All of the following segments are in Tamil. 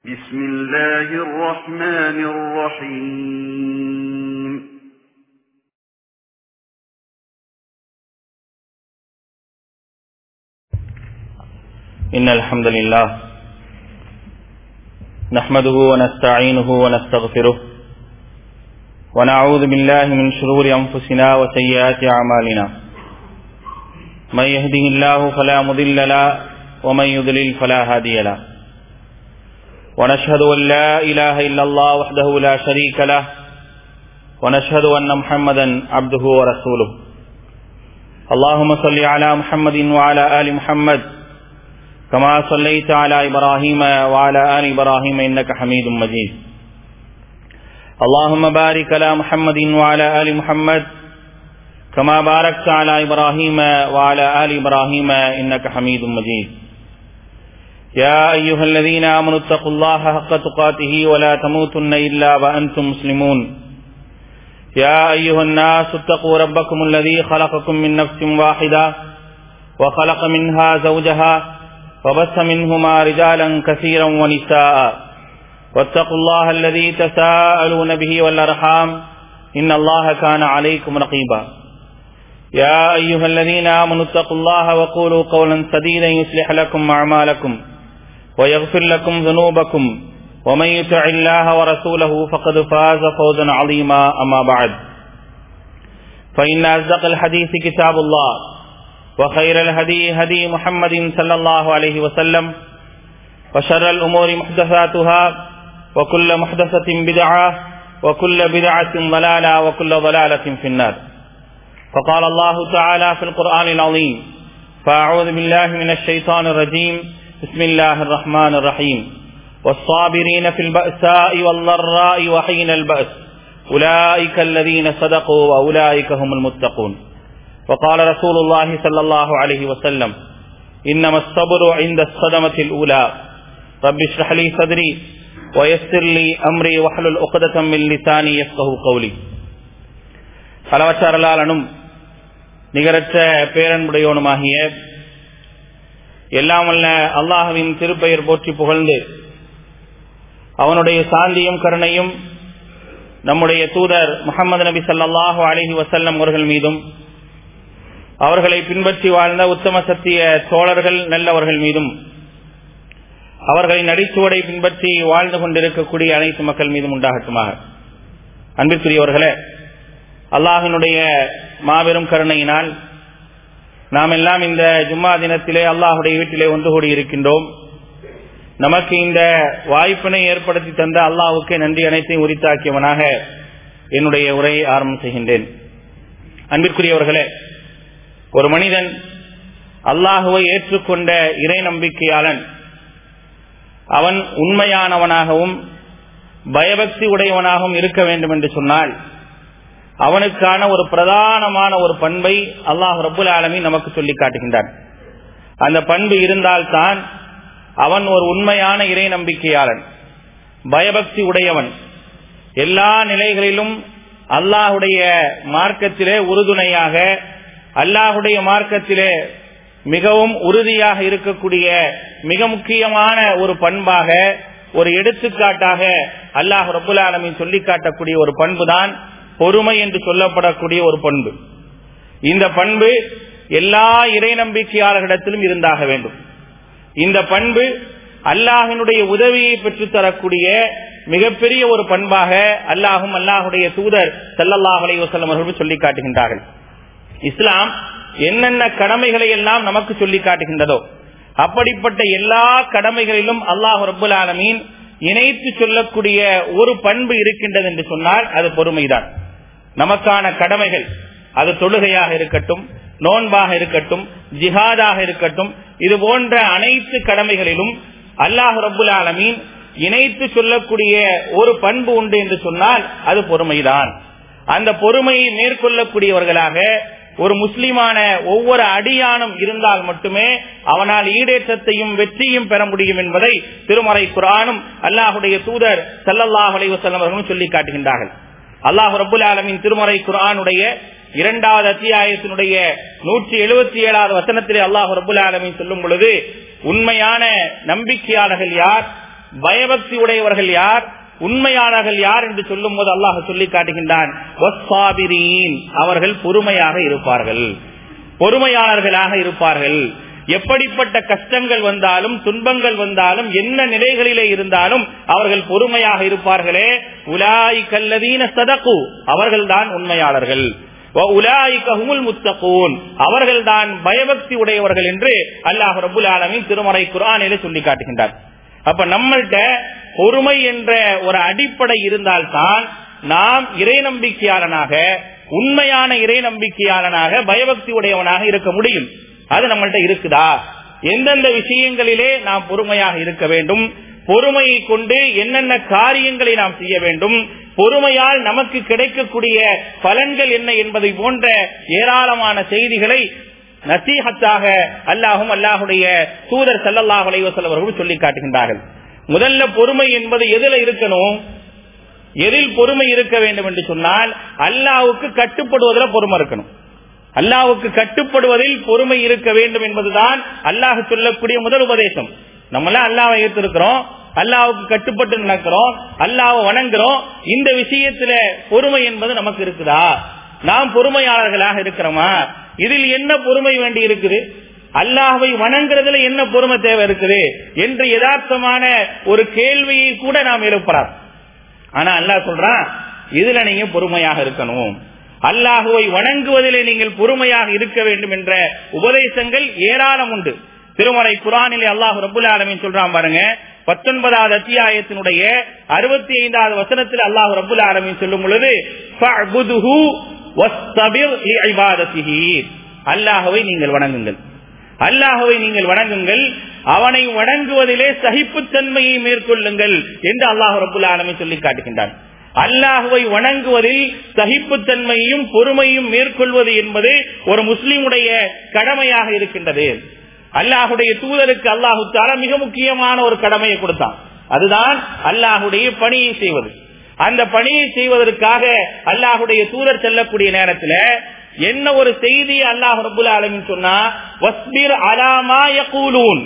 بسم الله الرحمن الرحيم إن الحمد لله نحمده ونستعينه ونستغفره ونعوذ بالله من شرور أنفسنا وسيئات أعمالنا من يهده الله فلا مضل له ومن يضلل فلا هادي له ونشهد أن لا إله إلا الله وحده لا شريك له ونشهد أن محمدا عبده ورسوله اللهم صل على محمد وعلى آل محمد كما صليت على إبراهيم وعلى آل إبراهيم إنك حميد مجيد اللهم بارك على محمد وعلى آل محمد كما باركت على إبراهيم وعلى آل إبراهيم إنك حميد مجيد يا أيها الذين آمنوا اتقوا الله حق تقاته ولا تموتن إلا وأنتم مسلمون يا أيها الناس اتقوا ربكم الذي خلقكم من نفس واحدة وخلق منها زوجها وبث منهما رجالا كثيرا ونساء واتقوا الله الذي تساءلون به والأرحام إن الله كان عليكم رقيبا يا أيها الذين آمنوا اتقوا الله وقولوا قولا سديدا يصلح لكم أعمالكم ويغفر لكم ذنوبكم ومن يطع الله ورسوله فقد فاز فوزا عظيما أما بعد فإن أصدق الحديث كتاب الله وخير الهدي هدي محمد صلى الله عليه وسلم وشر الأمور محدثاتها وكل محدثة بدعة وكل بدعة ضلالة وكل ضلالة في النار فقال الله تعالى في القرآن العظيم فأعوذ بالله من الشيطان الرجيم بسم الله الرحمن الرحيم والصابرين في البأساء والضراء وحين البأس أولئك الذين صدقوا وأولئك هم المتقون وقال رسول الله صلى الله عليه وسلم إنما الصبر عند الصدمة الأولى رب اشرح لي صدري ويسر لي أمري واحلل عقدة من لساني يفقه قولي அளவற்றரலாளனும் நிகரற்ற பேரன்புடையவனுமாகிய எல்லாம் வல்ல அல்லாஹுவின் திருப்பெயர் போற்றி புகழ்ந்து அவனுடைய சாந்தியும் கருணையும் நம்முடைய தூதர் முகமது நபி சல்லாஹு அலஹி வசல்லம் அவர்கள் மீதும் அவர்களை பின்பற்றி வாழ்ந்த உத்தம சத்திய தோழர்கள் நல்லவர்கள் மீதும் அவர்களின் அடிச்சுவடை பின்பற்றி வாழ்ந்து கொண்டிருக்கக்கூடிய அனைத்து மக்கள் மீதும் உண்டாகட்டுமாக அன்பிற்குரியவர்களே அல்லாஹினுடைய மாபெரும் கருணையினால் நாம் எல்லாம் இந்த ஜும்மா தினத்திலே அல்லாஹுடைய வீட்டிலே ஒன்று கூடி இருக்கின்றோம் நமக்கு இந்த வாய்ப்பினை ஏற்படுத்தி தந்த அல்லாஹுக்கு நன்றி அனைத்தையும் உரித்தாக்கியவனாக என்னுடைய உரையை ஆரம்பம் செய்கின்றேன் அன்பிற்குரியவர்களே ஒரு மனிதன் அல்லாஹுவை ஏற்றுக்கொண்ட இறை நம்பிக்கையாளன் அவன் உண்மையானவனாகவும் பயபக்தி உடையவனாகவும் இருக்க வேண்டும் என்று சொன்னால் அவனுக்கான ஒரு பிரதானமான ஒரு பண்பை அல்லாஹ் ரபுல் ஆலமி நமக்கு சொல்லி காட்டுகின்றான் அந்த பண்பு இருந்தால்தான் அவன் ஒரு உண்மையான இறை நம்பிக்கையாளன் பயபக்தி உடையவன் எல்லா நிலைகளிலும் அல்லாஹுடைய மார்க்கத்திலே உறுதுணையாக அல்லாஹுடைய மார்க்கத்திலே மிகவும் உறுதியாக இருக்கக்கூடிய மிக முக்கியமான ஒரு பண்பாக ஒரு எடுத்துக்காட்டாக அல்லாஹ் ரபுல் ஆலமின் சொல்லி காட்டக்கூடிய ஒரு பண்பு தான் பொறுமை என்று சொல்லப்படக்கூடிய ஒரு பண்பு இந்த பண்பு எல்லா இறை நம்பிக்கையாளர்களிடத்திலும் இருந்தாக வேண்டும் இந்த பண்பு அல்லாஹினுடைய உதவியை பெற்றுத்தரக்கூடிய மிகப்பெரிய ஒரு பண்பாக அல்லாஹும் அல்லாஹுடைய தூதர் சல்லல்லாஹ் அலைவசல்லம் அவர்கள் சொல்லி காட்டுகின்றார்கள் இஸ்லாம் என்னென்ன கடமைகளை எல்லாம் நமக்கு சொல்லி காட்டுகின்றதோ அப்படிப்பட்ட எல்லா கடமைகளிலும் அல்லாஹ் ரபுல் ஆலமீன் இணைத்து சொல்லக்கூடிய ஒரு பண்பு இருக்கின்றது என்று சொன்னால் அது பொறுமைதான் நமக்கான கடமைகள் அது தொழுகையாக இருக்கட்டும் நோன்பாக இருக்கட்டும் ஜிஹாதாக இருக்கட்டும் இது போன்ற அனைத்து கடமைகளிலும் அல்லாஹ் ரபுல் ஆலமீன் இணைத்து சொல்லக்கூடிய ஒரு பண்பு உண்டு என்று சொன்னால் அது பொறுமைதான் அந்த பொறுமையை மேற்கொள்ளக்கூடியவர்களாக ஒரு முஸ்லிமான ஒவ்வொரு அடியானும் இருந்தால் மட்டுமே அவனால் ஈடேற்றத்தையும் வெற்றியும் பெற முடியும் என்பதை திருமறை குரானும் அல்லாஹுடைய தூதர் சல்லல்லாஹ் அலைவசல்லம் அவர்களும் சொல்லி காட்டுகின்றார்கள் அல்லாஹு ரபுல் ஆலமின் திருமறை குரானுடைய இரண்டாவது அத்தியாயத்தினுடைய நூற்றி எழுபத்தி ஏழாவது வசனத்திலே அல்லாஹு ரபுல் ஆலமின் சொல்லும் பொழுது உண்மையான நம்பிக்கையாளர்கள் யார் பயபக்தி உடையவர்கள் யார் உண்மையாளர்கள் யார் என்று சொல்லும் போது அல்லாஹ் சொல்லி காட்டுகின்றான் அவர்கள் பொறுமையாக இருப்பார்கள் பொறுமையாளர்களாக இருப்பார்கள் எப்படிப்பட்ட கஷ்டங்கள் வந்தாலும் துன்பங்கள் வந்தாலும் என்ன நிலைகளிலே இருந்தாலும் அவர்கள் பொறுமையாக இருப்பார்களே உலாய் கல்லதீன சதகு அவர்கள்தான் உண்மையாளர்கள் அவர்கள் தான் பயபக்தி உடையவர்கள் என்று அல்லாஹ் ரபுல் ஆலமின் திருமறை குரானிலே சொல்லி காட்டுகின்றார் அப்ப நம்மள்கிட்ட பொறுமை என்ற ஒரு அடிப்படை இருந்தால்தான் நாம் இறை நம்பிக்கையாளனாக உண்மையான இறை நம்பிக்கையாளனாக பயபக்தி உடையவனாக இருக்க முடியும் அது நம்மள்ட்ட இருக்குதா எந்தெந்த விஷயங்களிலே நாம் பொறுமையாக இருக்க வேண்டும் பொறுமையை கொண்டு என்னென்ன காரியங்களை நாம் செய்ய வேண்டும் பொறுமையால் நமக்கு கிடைக்கக்கூடிய பலன்கள் என்ன என்பதை போன்ற ஏராளமான செய்திகளை நசீகத்தாக அல்லாஹும் அல்லாஹுடைய தூதர் சல்லல்லாஹ் அலைவசல் அவர்கள் சொல்லி காட்டுகின்றார்கள் முதல்ல பொறுமை என்பது எதுல இருக்கணும் எதில் பொறுமை இருக்க வேண்டும் என்று சொன்னால் அல்லாவுக்கு கட்டுப்படுவதில் பொறுமை இருக்கணும் அல்லாவுக்கு கட்டுப்படுவதில் பொறுமை இருக்க வேண்டும் என்பதுதான் அல்லாஹ் சொல்லக்கூடிய முதல் உபதேசம் நம்மள அல்லாவை ஏற்றிருக்கிறோம் அல்லாவுக்கு கட்டுப்பட்டு நடக்கிறோம் அல்லாவை வணங்குறோம் இந்த விஷயத்துல பொறுமை என்பது நமக்கு இருக்குதா நாம் பொறுமையாளர்களாக இருக்கிறோமா இதில் என்ன பொறுமை வேண்டி இருக்குது அல்லாஹை வணங்குறதுல என்ன பொறுமை தேவை இருக்குது என்று யதார்த்தமான ஒரு கேள்வியை கூட நாம் எழுப்புறார் ஆனா அல்லாஹ் சொல்றான் இதுல நீங்க பொறுமையாக இருக்கணும் அல்லாஹுவை வணங்குவதிலே நீங்கள் பொறுமையாக இருக்க வேண்டும் என்ற உபதேசங்கள் ஏராளம் உண்டு திருமறை குரானிலே அல்லாஹு ரபுல் ஆலமின் சொல்றான் பாருங்க பத்தொன்பதாவது அத்தியாயத்தினுடைய அறுபத்தி ஐந்தாவது வசனத்தில் அல்லாஹு ரபுல் ஆலமின் சொல்லும் பொழுது அல்லாஹுவை நீங்கள் வணங்குங்கள் அல்லாஹுவை நீங்கள் வணங்குங்கள் அவனை வணங்குவதிலே சகிப்புத்தன்மையை மேற்கொள்ளுங்கள் என்று அல்லாஹு ரபுல் ஆலமி சொல்லி காட்டுகின்றான் அல்லாஹுவை வணங்குவதில் சகிப்புத்தன்மையும் பொறுமையும் மேற்கொள்வது என்பது ஒரு முஸ்லிமுடைய கடமையாக இருக்கின்றது அல்லாஹுடைய தூதருக்கு அல்லாஹு தால மிக முக்கியமான ஒரு கடமையை கொடுத்தான் அதுதான் அல்லாஹுடைய பணியை செய்வது அந்த பணியை செய்வதற்காக அல்லாஹுடைய தூதர் செல்லக்கூடிய நேரத்தில் என்ன ஒரு செய்தி அல்லாஹ் ரபுல் ஆலமின் சொன்னா வஸ்பிர் அலாமா யகூலூன்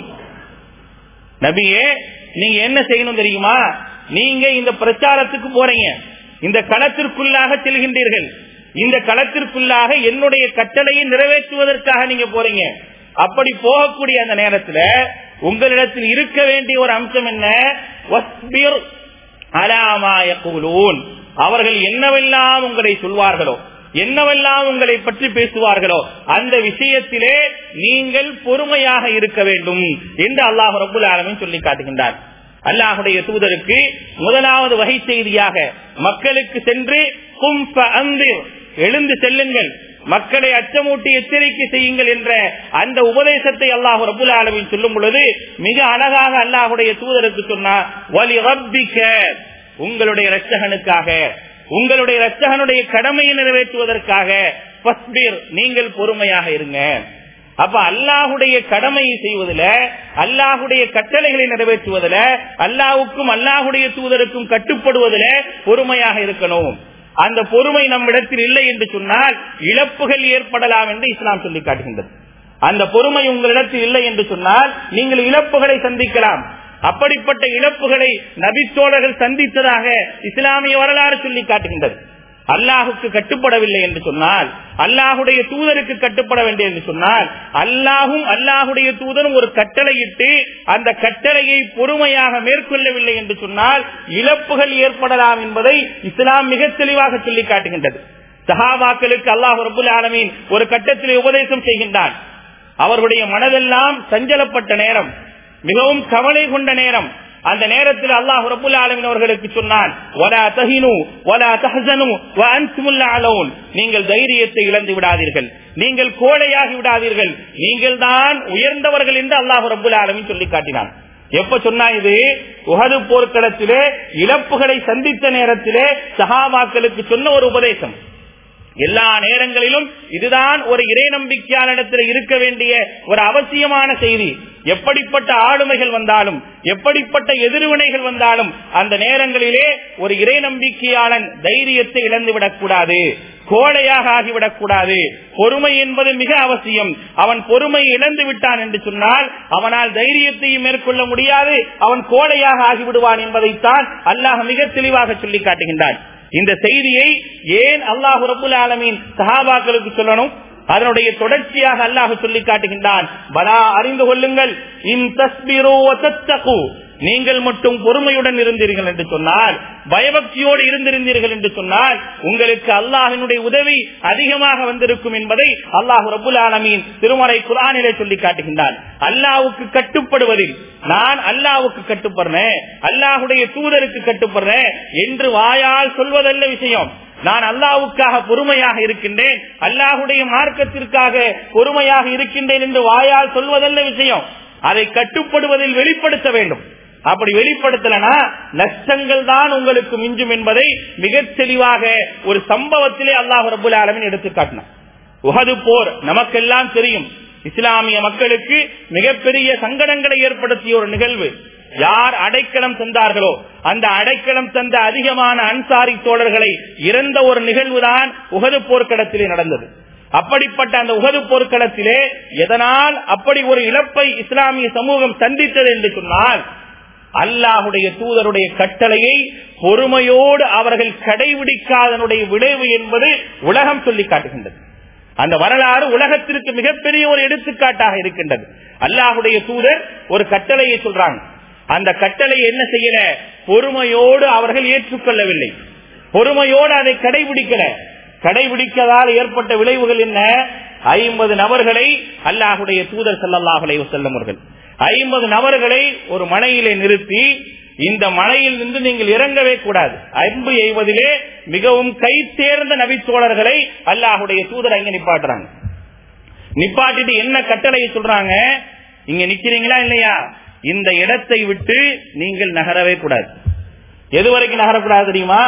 நபியே நீங்க என்ன செய்யணும் தெரியுமா நீங்க இந்த பிரச்சாரத்துக்கு போறீங்க இந்த களத்திற்குள்ளாக செல்கின்றீர்கள் இந்த களத்திற்குள்ளாக என்னுடைய கட்டளையை நிறைவேற்றுவதற்காக நீங்க போறீங்க அப்படி போகக்கூடிய அந்த நேரத்துல உங்களிடத்தில் இருக்க வேண்டிய ஒரு அம்சம் என்ன வஸ்பிர் அலாமாய அவர்கள் என்னவெல்லாம் உங்களை சொல்வார்களோ என்னவெல்லாம் உங்களை பற்றி பேசுவார்களோ அந்த விஷயத்திலே நீங்கள் பொறுமையாக இருக்க வேண்டும் என்று அல்லாஹ் ரபுல் ஆலமின் சொல்லி காட்டுகின்றார் அல்லாஹுடைய தூதருக்கு முதலாவது வகை செய்தியாக மக்களுக்கு சென்று கும்ப அந்திர் எழுந்து செல்லுங்கள் மக்களை அச்சமூட்டி எச்சரிக்கை செய்யுங்கள் என்ற அந்த உபதேசத்தை அல்லாஹு ரபுல் ஆலமின் சொல்லும் பொழுது மிக அழகாக அல்லாஹுடைய தூதருக்கு சொன்னார் வலி ரப்பிக்க உங்களுடைய ரச்சகனுக்காக உங்களுடைய ரச்சகனுடைய கடமையை நிறைவேற்றுவதற்காக நீங்கள் பொறுமையாக இருங்க அப்ப அல்லாஹுடைய கடமையை செய்வதில் அல்லாஹுடைய கட்டளைகளை நிறைவேற்றுவதில் அல்லாஹுக்கும் அல்லாஹுடைய தூதருக்கும் கட்டுப்படுவதில் பொறுமையாக இருக்கணும் அந்த பொறுமை நம்மிடத்தில் இல்லை என்று சொன்னால் இழப்புகள் ஏற்படலாம் என்று இஸ்லாம் சொல்லி காட்டுகின்றது அந்த பொறுமை உங்களிடத்தில் இல்லை என்று சொன்னால் நீங்கள் இழப்புகளை சந்திக்கலாம் அப்படிப்பட்ட இழப்புகளை நபித்தோழர்கள் சந்தித்ததாக இஸ்லாமிய வரலாறு சொல்லி காட்டுகின்றது அல்லாஹுக்கு கட்டுப்படவில்லை என்று சொன்னால் அல்லாஹுடைய தூதருக்கு கட்டுப்பட வேண்டிய என்று சொன்னால் அல்லாஹும் அல்லாஹுடைய தூதரும் ஒரு கட்டளையிட்டு அந்த கட்டளையை பொறுமையாக மேற்கொள்ளவில்லை என்று சொன்னால் இழப்புகள் ஏற்படலாம் என்பதை இஸ்லாம் மிக தெளிவாக சொல்லி காட்டுகின்றது சஹாபாக்களுக்கு அல்லாஹ் ரபுல் ஆலமீன் ஒரு கட்டத்திலே உபதேசம் செய்கின்றான் அவர்களுடைய மனதெல்லாம் சஞ்சலப்பட்ட நேரம் மிகவும் கவலை கொண்ட நேரம் அந்த நேரத்தில் அல்லாஹ் ரபுல் ஆலமின் அவர்களுக்கு சொன்னான் நீங்கள் தைரியத்தை இழந்து விடாதீர்கள் நீங்கள் கோழையாகி விடாதீர்கள் நீங்கள் தான் உயர்ந்தவர்கள் என்று அல்லாஹ் ரபுல் ஆலமின் சொல்லி காட்டினான் எப்ப சொன்னா இது உகது போர்க்களத்திலே இழப்புகளை சந்தித்த நேரத்திலே சஹாபாக்களுக்கு சொன்ன ஒரு உபதேசம் எல்லா நேரங்களிலும் இதுதான் ஒரு இறை நம்பிக்கையாளரிடத்தில் இருக்க வேண்டிய ஒரு அவசியமான செய்தி எப்படிப்பட்ட ஆளுமைகள் வந்தாலும் எப்படிப்பட்ட எதிர்வினைகள் வந்தாலும் அந்த நேரங்களிலே ஒரு இறை நம்பிக்கையாளன் தைரியத்தை இழந்துவிடக் கூடாது கோழையாக ஆகிவிடக் கூடாது பொறுமை என்பது மிக அவசியம் அவன் பொறுமை இழந்து விட்டான் என்று சொன்னால் அவனால் தைரியத்தையும் மேற்கொள்ள முடியாது அவன் கோழையாக ஆகிவிடுவான் என்பதைத்தான் அல்லாஹ் மிக தெளிவாக சொல்லி காட்டுகின்றான் இந்த செய்தியை ஏன் அல்லாஹு ரபுல் ஆலமீன் சஹாபாக்களுக்கு சொல்லணும் அதனுடைய தொடர்ச்சியாக அல்லாஹ் சொல்லி காட்டுகின்றான் பலா அறிந்து கொள்ளுங்கள் இன் தஸ்பிரோ தத்தகு நீங்கள் மட்டும் பொறுமையுடன் இருந்தீர்கள் என்று சொன்னால் பயபக்தியோடு இருந்திருந்தீர்கள் என்று சொன்னால் உங்களுக்கு அல்லாஹினுடைய உதவி அதிகமாக வந்திருக்கும் என்பதை அல்லாஹு ரபுல் ஆலமீன் திருமறை குரானிலே சொல்லி காட்டுகின்றான் அல்லாவுக்கு கட்டுப்படுவதில் நான் அல்லாவுக்கு கட்டுப்படுறேன் அல்லாஹுடைய தூதருக்கு கட்டுப்படுறேன் என்று வாயால் சொல்வதல்ல விஷயம் நான் அல்லாவுக்காக பொறுமையாக இருக்கின்றேன் அல்லாஹுடைய மார்க்கத்திற்காக பொறுமையாக இருக்கின்றேன் என்று வாயால் சொல்வதல்ல விஷயம் அதை கட்டுப்படுவதில் வெளிப்படுத்த வேண்டும் அப்படி வெளிப்படுத்தலனா நஷ்டங்கள் தான் உங்களுக்கு மிஞ்சும் என்பதை மிக தெளிவாக ஒரு சம்பவத்திலே அல்லாஹ் ரபுல் ஆலமின் எடுத்து காட்டினார் உகது போர் நமக்கெல்லாம் தெரியும் இஸ்லாமிய மக்களுக்கு மிகப்பெரிய சங்கடங்களை ஏற்படுத்திய ஒரு நிகழ்வு யார் அடைக்கலம் தந்தார்களோ அந்த அடைக்கலம் தந்த அதிகமான அன்சாரி தோழர்களை இறந்த ஒரு நிகழ்வுதான் உகது போர்க்களத்திலே நடந்தது அப்படிப்பட்ட அந்த உகது போர்க்களத்திலே எதனால் அப்படி ஒரு இழப்பை இஸ்லாமிய சமூகம் சந்தித்தது என்று சொன்னால் அல்லாஹுடைய தூதருடைய கட்டளையை பொறுமையோடு அவர்கள் கடைபிடிக்காதனுடைய விளைவு என்பது உலகம் சொல்லி காட்டுகின்றது அந்த வரலாறு உலகத்திற்கு மிகப்பெரிய ஒரு எடுத்துக்காட்டாக இருக்கின்றது அல்லாஹுடைய தூதர் ஒரு கட்டளையை சொல்றாங்க அந்த கட்டளை என்ன செய்யல பொறுமையோடு அவர்கள் ஏற்றுக்கொள்ளவில்லை பொறுமையோடு அதை கடைபிடிக்கல கடைபிடிக்கதால் ஏற்பட்ட விளைவுகள் என்ன ஐம்பது நபர்களை அல்லாஹுடைய தூதர் சல்லாஹுலை செல்லவர்கள் ஐம்பது நபர்களை ஒரு மலையிலே நிறுத்தி இந்த மலையில் நின்று நீங்கள் இறங்கவே கூடாது அன்பு எய்வதிலே மிகவும் கை தேர்ந்த நபித்தோழர்களை அல்லாஹுடைய தூதர் அங்க நிப்பாட்டுறாங்க நிப்பாட்டிட்டு என்ன கட்டளையை சொல்றாங்க இங்க நிக்கிறீங்களா இல்லையா இந்த இடத்தை விட்டு நீங்கள் நகரவே கூடாது எது வரைக்கும் நகரக்கூடாது தெரியுமா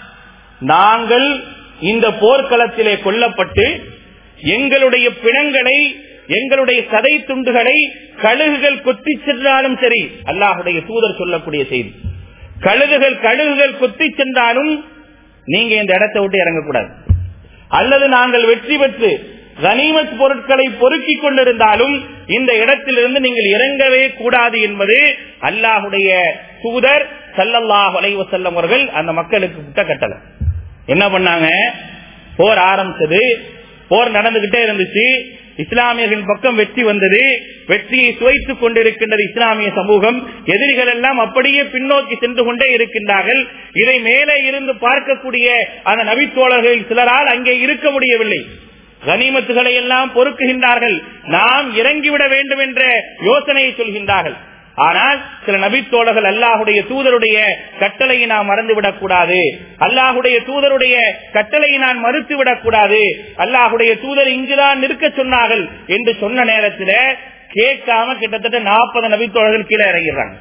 நாங்கள் இந்த போர்க்களத்திலே கொல்லப்பட்டு எங்களுடைய பிணங்களை எங்களுடைய சதை துண்டுகளை கழுகுகள் கொத்தி சென்றாலும் சரி அல்லாஹுடைய தூதர் சொல்லக்கூடிய செய்தி கழுகுகள் கழுகுகள் கொத்தி சென்றாலும் நீங்க இந்த இடத்தை விட்டு இறங்கக்கூடாது அல்லது நாங்கள் வெற்றி பெற்று கனிமத் பொருட்களை பொறுக்கிக் கொண்டிருந்தாலும் இந்த இடத்திலிருந்து நீங்கள் இறங்கவே கூடாது என்பது அல்லாஹுடைய தூதர் சல்லல்லாஹ் வலைவ செல்லம் அவர்கள் அந்த மக்களுக்கு விட்ட கட்டளை என்ன பண்ணாங்க போர் ஆரம்பிச்சது போர் நடந்துகிட்டே இருந்துச்சு இஸ்லாமியர்களின் பக்கம் வெற்றி வந்தது வெற்றியை சுவைத்துக் கொண்டிருக்கின்றது இஸ்லாமிய சமூகம் எதிரிகள் எல்லாம் அப்படியே பின்னோக்கி சென்று கொண்டே இருக்கின்றார்கள் இதை மேலே இருந்து பார்க்கக்கூடிய அந்த நபித்தோழர்கள் சிலரால் அங்கே இருக்க முடியவில்லை கனிமத்துகளை எல்லாம் பொறுக்குகின்றார்கள் நாம் இறங்கிவிட வேண்டும் என்ற யோசனையை சொல்கின்றார்கள் ஆனால் சில நபித்தோழர்கள் அல்லாஹுடைய தூதருடைய கட்டளையை நாம் மறந்துவிடக் கூடாது அல்லாஹுடைய தூதருடைய கட்டளையை நான் மறுத்து விடக்கூடாது அல்லாஹுடைய தூதர் இங்குதான் நிற்க சொன்னார்கள் என்று சொன்ன நேரத்தில் கேட்காம கிட்டத்தட்ட நாற்பது நபித்தோழர்கள் கீழே இறங்கிடுறாங்க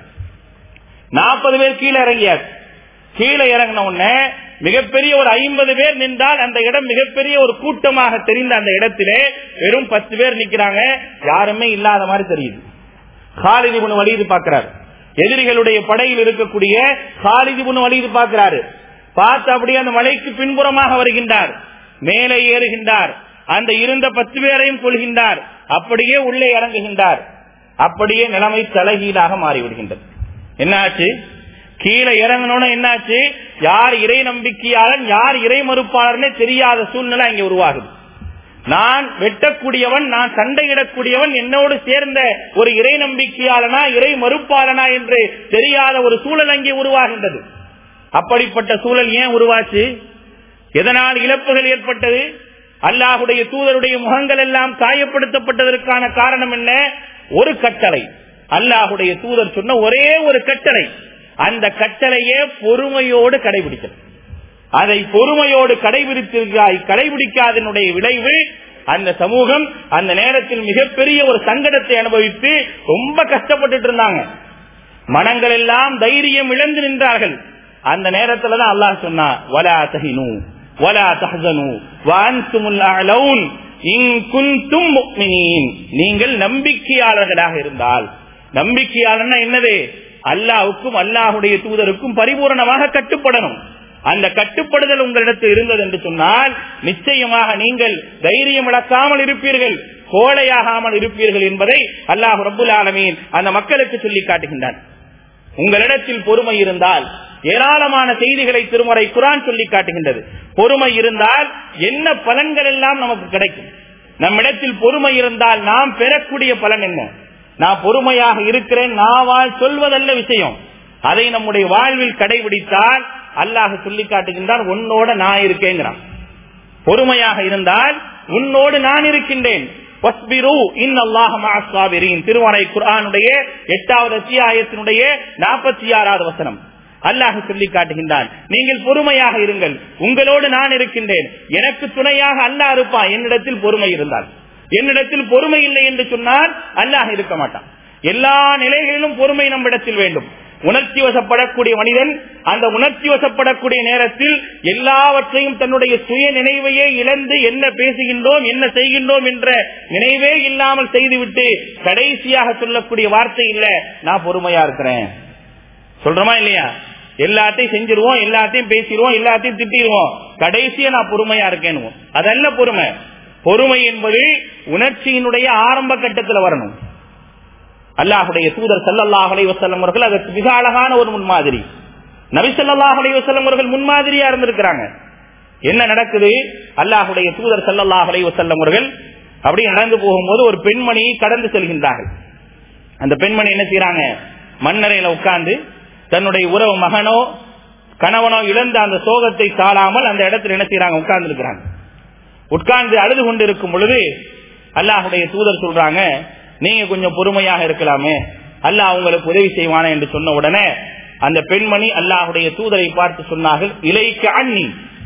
நாற்பது பேர் கீழே இறங்கியார் கீழே இறங்கின உடனே மிகப்பெரிய ஒரு ஐம்பது பேர் நின்றால் அந்த இடம் மிகப்பெரிய ஒரு கூட்டமாக தெரிந்த அந்த இடத்திலே வெறும் பத்து பேர் நிக்கிறாங்க யாருமே இல்லாத மாதிரி தெரியுது காலிதி புனு வலிது பார்க்கிறார் எதிரிகளுடைய படையில் இருக்கக்கூடிய காலிதி புனு வலிது பார்க்கிறாரு பார்த்து அப்படியே அந்த மலைக்கு பின்புறமாக வருகின்றார் மேலே ஏறுகின்றார் அந்த இருந்த பத்து பேரையும் கொள்கின்றார் அப்படியே உள்ளே இறங்குகின்றார் அப்படியே நிலைமை தலைகீழாக மாறிவிடுகின்றது என்னாச்சு கீழே இறங்கணும்னு என்னாச்சு யார் இறை நம்பிக்கையாளன் யார் இறை மறுப்பாளர்னே தெரியாத சூழ்நிலை அங்கே உருவாகுது நான் வெட்டக்கூடியவன் நான் சண்டையிடக்கூடியவன் என்னோடு சேர்ந்த ஒரு இறை நம்பிக்கையாளனா இறை மறுப்பாளனா என்று தெரியாத ஒரு சூழல் அங்கே உருவாகின்றது அப்படிப்பட்ட சூழல் ஏன் உருவாச்சு எதனால் இழப்புகள் ஏற்பட்டது அல்லாஹுடைய தூதருடைய முகங்கள் எல்லாம் காயப்படுத்தப்பட்டதற்கான காரணம் என்ன ஒரு கட்டளை அல்லாஹுடைய தூதர் சொன்ன ஒரே ஒரு கட்டளை அந்த கட்டளையே பொறுமையோடு கடைபிடிக்கிறது அதை பொறுமையோடு கடைபிடித்திருக்காய் கடைபிடிக்காதனுடைய விளைவு அந்த சமூகம் அந்த நேரத்தில் மிகப்பெரிய ஒரு சங்கடத்தை அனுபவித்து ரொம்ப கஷ்டப்பட்டு இருந்தாங்க மனங்கள் எல்லாம் தைரியம் இழந்து நின்றார்கள் அந்த நேரத்துல தான் அல்லாஹ் சொன்னா வலா தஹினு ولا تحزنوا وأنتم الأعلون إن كنتم مؤمنين நீங்கள் நம்பிக்கையாளர்களாக இருந்தால் நம்பிக்கையாளர்னா என்னது அல்லாஹ்வுக்கும் அல்லாஹ்வுடைய தூதருக்கும் பரிபூரணமாக கட்டுப்படணும் அந்த கட்டுப்படுதல் உங்களிடத்தில் இருந்தது என்று சொன்னால் நிச்சயமாக நீங்கள் தைரியம் இழக்காமல் இருப்பீர்கள் கோழையாகாமல் இருப்பீர்கள் என்பதை அல்லாஹ் ரபுல் ஆலமீன் அந்த மக்களுக்கு சொல்லி காட்டுகின்றான் உங்களிடத்தில் பொறுமை இருந்தால் ஏராளமான செய்திகளை திருமறை குரான் சொல்லி காட்டுகின்றது பொறுமை இருந்தால் என்ன பலன்கள் எல்லாம் நமக்கு கிடைக்கும் நம்மிடத்தில் பொறுமை இருந்தால் நாம் பெறக்கூடிய பலன் என்ன நான் பொறுமையாக இருக்கிறேன் நாவால் சொல்வதல்ல விஷயம் அதை நம்முடைய வாழ்வில் கடைபிடித்தால் அல்லாஹ் சொல்லி காட்டுகின்றான் உன்னோட நான் இருக்கேங்கிறான் பொறுமையாக இருந்தால் உன்னோடு நான் இருக்கின்றேன் திருமறை குரானுடைய எட்டாவது அத்தியாயத்தினுடைய நாற்பத்தி ஆறாவது வசனம் அல்லாஹ் சொல்லி காட்டுகின்றான் நீங்கள் பொறுமையாக இருங்கள் உங்களோடு நான் இருக்கின்றேன் எனக்கு துணையாக அல்லாஹ் இருப்பான் என்னிடத்தில் பொறுமை இருந்தால் என்னிடத்தில் பொறுமை இல்லை என்று சொன்னால் அல்லாஹ் இருக்க மாட்டான் எல்லா நிலைகளிலும் பொறுமை நம்மிடத்தில் வேண்டும் உணர்ச்சி வசப்படக்கூடிய மனிதன் அந்த உணர்ச்சி வசப்படக்கூடிய நேரத்தில் எல்லாவற்றையும் தன்னுடைய சுய நினைவையே இழந்து என்ன பேசுகின்றோம் என்ன செய்கின்றோம் என்ற நினைவே இல்லாமல் செய்துவிட்டு கடைசியாக சொல்லக்கூடிய வார்த்தை இல்ல நான் பொறுமையா இருக்கிறேன் சொல்றோமா இல்லையா எல்லாத்தையும் செஞ்சிருவோம் எல்லாத்தையும் பேசிடுவோம் எல்லாத்தையும் திட்டிடுவோம் கடைசியா நான் பொறுமையா இருக்கேன் அதல்ல பொறுமை பொறுமை என்பது உணர்ச்சியினுடைய ஆரம்ப கட்டத்தில் வரணும் அல்லாஹுடைய தூதர் சல்லல்லாஹ் அலைவசல்லம் அவர்கள் அதற்கு மிக அழகான ஒரு முன்மாதிரி நபி சல்லாஹ் அலைவசல்லம் அவர்கள் முன்மாதிரியா இருந்திருக்கிறாங்க என்ன நடக்குது அல்லாஹுடைய தூதர் சல்லல்லாஹ் அலைவசல்லம் அவர்கள் அப்படி நடந்து போகும்போது ஒரு பெண்மணி கடந்து செல்கின்றார்கள் அந்த பெண்மணி என்ன செய்யறாங்க மண்ணறையில உட்கார்ந்து தன்னுடைய உறவு மகனோ கணவனோ இழந்த அந்த சோகத்தை தாழாமல் அந்த இடத்துல என்ன செய்யறாங்க உட்கார்ந்து இருக்கிறாங்க உட்கார்ந்து அழுது கொண்டு இருக்கும் பொழுது அல்லாஹுடைய தூதர் சொல்றாங்க நீங்க கொஞ்சம் பொறுமையாக இருக்கலாமே அல்லாஹ் உங்களுக்கு உதவி செய்வானே என்று சொன்ன உடனே அந்த பெண்மணி அல்லாஹுடைய தூதரை பார்த்து சொன்னார்கள் இலைக்கு அண்ணி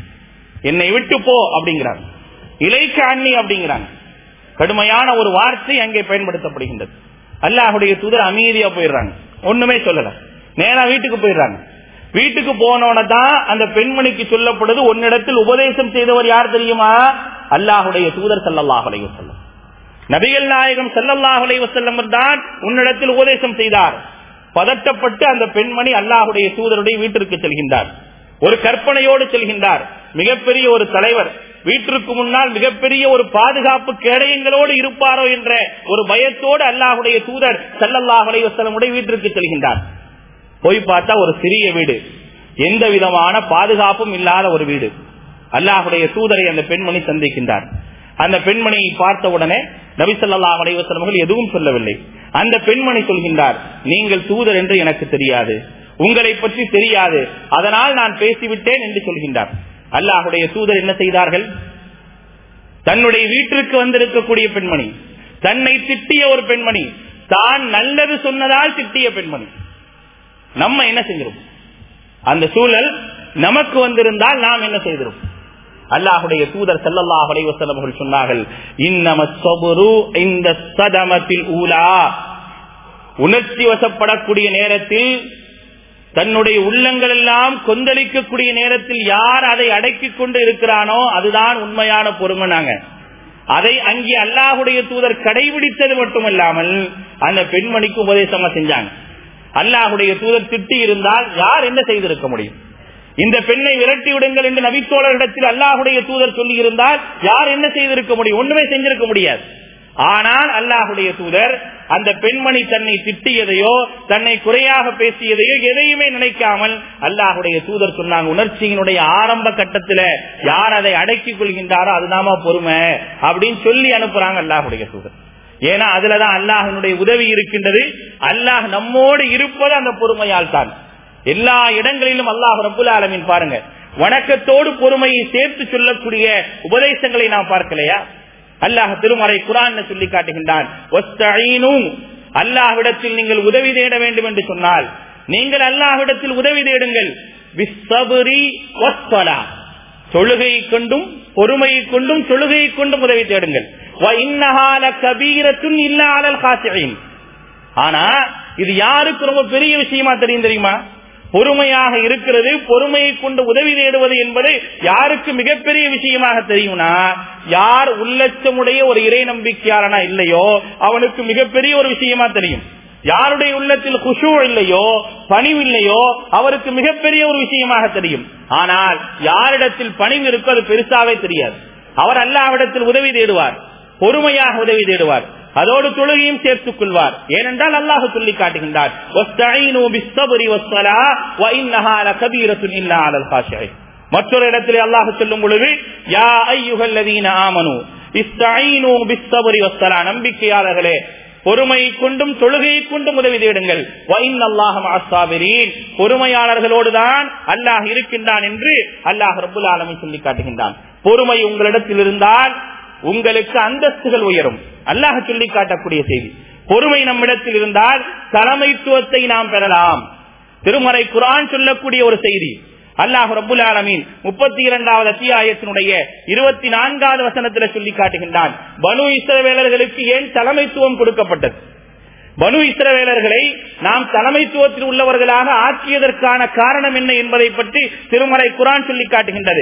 என்னை விட்டு போ அப்படிங்கிறாங்க இலைக்கு அண்ணி அப்படிங்கிறாங்க கடுமையான ஒரு வார்த்தை அங்கே பயன்படுத்தப்படுகின்றது அல்லாஹுடைய தூதர் அமைதியா போயிடுறாங்க ஒண்ணுமே சொல்லல நேரா வீட்டுக்கு போயிடுறாங்க வீட்டுக்கு போனோட தான் அந்த பெண்மணிக்கு சொல்லப்படுது உன்னிடத்தில் உபதேசம் செய்தவர் யார் தெரியுமா அல்லாஹுடைய தூதர் சல்லாஹ் அலைவசல்லம் நபிகள் நாயகம் சல்லல்லாஹ் அலைவசல்லம் தான் உன்னிடத்தில் உபதேசம் செய்தார் பதட்டப்பட்டு அந்த பெண்மணி அல்லாஹுடைய தூதருடைய வீட்டிற்கு செல்கின்றார் ஒரு கற்பனையோடு செல்கின்றார் மிகப்பெரிய ஒரு தலைவர் வீட்டிற்கு முன்னால் மிகப்பெரிய ஒரு பாதுகாப்பு கேடயங்களோடு இருப்பாரோ என்ற ஒரு பயத்தோடு அல்லாஹுடைய தூதர் சல்லல்லாஹ் அலைவசல்லமுடைய வீட்டிற்கு செல்கின்றார் போய் பார்த்தா ஒரு சிறிய வீடு எந்த விதமான பாதுகாப்பும் இல்லாத ஒரு வீடு அல்லாஹுடைய தூதரை அந்த பெண்மணி சந்திக்கின்றார் அந்த பெண்மணியை பார்த்த உடனே நபிசல்லா அலைவசலமர்கள் எதுவும் சொல்லவில்லை அந்த பெண்மணி சொல்கின்றார் நீங்கள் தூதர் என்று எனக்கு தெரியாது உங்களை பற்றி தெரியாது அதனால் நான் பேசிவிட்டேன் என்று சொல்கின்றார் அல்லாஹுடைய தூதர் என்ன செய்தார்கள் தன்னுடைய வீட்டிற்கு வந்திருக்கக்கூடிய பெண்மணி தன்னை திட்டிய ஒரு பெண்மணி தான் நல்லது சொன்னதால் திட்டிய பெண்மணி நம்ம என்ன செஞ்சிருப்போம் அந்த சூழல் நமக்கு வந்திருந்தால் நாம் என்ன செய்திருப்போம் அல்லாஹுடைய தூதர் செல்லல்லாஹ் அலைவசல்லம் சொன்னார்கள் இந்த சதமத்தில் ஊலா உணர்ச்சி வசப்படக்கூடிய நேரத்தில் தன்னுடைய உள்ளங்கள் எல்லாம் கொந்தளிக்கக்கூடிய நேரத்தில் யார் அதை அடக்கிக் கொண்டு இருக்கிறானோ அதுதான் உண்மையான பொறுமைனாங்க அதை அங்கே அல்லாஹுடைய தூதர் கடைபிடித்தது மட்டுமல்லாமல் அந்த பெண்மணிக்கு உபதேசமா செஞ்சாங்க அல்லாஹுடைய தூதர் திட்டி இருந்தால் யார் என்ன செய்திருக்க முடியும் இந்த பெண்ணை விரட்டி விடுங்கள் என்று நபித்தோழரிடத்தில் அல்லாஹுடைய தூதர் சொல்லி இருந்தால் யார் என்ன செய்திருக்க முடியும் ஒண்ணுமே செஞ்சிருக்க முடியாது ஆனால் அல்லாஹுடைய தூதர் அந்த பெண்மணி தன்னை திட்டியதையோ தன்னை குறையாக பேசியதையோ எதையுமே நினைக்காமல் அல்லாஹுடைய தூதர் சொன்னாங்க உணர்ச்சியினுடைய ஆரம்ப கட்டத்துல யார் அதை அடக்கிக் கொள்கின்றாரோ அதுதாமா பொறுமை அப்படின்னு சொல்லி அனுப்புறாங்க அல்லாஹுடைய தூதர் ஏன்னா அதுலதான் அல்லாஹனுடைய உதவி இருக்கின்றது அல்லாஹ் நம்மோடு இருப்பது அந்த பொறுமையால் தான் எல்லா இடங்களிலும் அல்லாஹ் ரபுல் ஆலமின் பாருங்க வணக்கத்தோடு பொறுமையை சேர்த்து சொல்லக்கூடிய உபதேசங்களை நாம் பார்க்கலையா அல்லாஹ் திருமறை குரான் சொல்லி காட்டுகின்றான் அல்லாஹ்விடத்தில் நீங்கள் உதவி தேட வேண்டும் என்று சொன்னால் நீங்கள் அல்லாஹ்விடத்தில் உதவி தேடுங்கள் தொழுகையை கொண்டும் பொறுமையை கொண்டும் தொழுகையை கொண்டும் உதவி தேடுங்கள் ஆனா இது யாருக்கு ரொம்ப பெரிய விஷயமா தெரியும் தெரியுமா பொறுமையாக இருக்கிறது பொறுமையை கொண்டு உதவி தேடுவது என்பது யாருக்கு மிகப்பெரிய விஷயமாக தெரியும்னா யார் உள்ளச்சமுடைய ஒரு இறை நம்பிக்கையாளனா இல்லையோ அவனுக்கு மிகப்பெரிய ஒரு விஷயமா தெரியும் யாருடைய உள்ளத்தில் குஷு இல்லையோ பணிவு இல்லையோ அவருக்கு மிகப்பெரிய ஒரு விஷயமாக தெரியும் ஆனால் யாரிடத்தில் பணிவு இருக்கோ அது பெருசாவே தெரியாது அவர் அல்லாவிடத்தில் உதவி தேடுவார் பொறுமையாக உதவி தேடுவார் அதோடு தொழுகையும் சேர்த்துக் கொள்வார் ஏனென்றால் அல்லாஹ் சொல்லி காட்டுகின்றார் மற்றொரு இடத்திலே அல்லாஹ் சொல்லும் பொழுது யா ஐயுகல்லதீன ஆமனு நம்பிக்கையாளர்களே பொறுமையை கொண்டும் தொழுகையை கொண்டும் உதவி தேடுங்கள் பொறுமையாளர்களோடு தான் அல்லாஹ் இருக்கின்றான் என்று அல்லாஹ் ரபுல் ஆலமி சொல்லி காட்டுகின்றான் பொறுமை உங்களிடத்தில் இருந்தால் உங்களுக்கு அந்தஸ்துகள் உயரும் அல்லாஹ் சொல்லி காட்டக்கூடிய செய்தி பொறுமை நம்மிடத்தில் இருந்தால் தலைமைத்துவத்தை நாம் பெறலாம் திருமறை குரான் சொல்லக்கூடிய ஒரு செய்தி அல்லாஹ் ரபுல் ஆலமீன் முப்பத்தி இரண்டாவது அத்தியாயத்தினுடைய இருபத்தி நான்காவது வசனத்தில் சொல்லி காட்டுகின்றான் பனு இஸ்ரவேலர்களுக்கு ஏன் தலைமைத்துவம் கொடுக்கப்பட்டது பனு இஸ்ரவேலர்களை நாம் தலைமைத்துவத்தில் உள்ளவர்களாக ஆக்கியதற்கான காரணம் என்ன என்பதை பற்றி திருமறை குரான் சொல்லி காட்டுகின்றது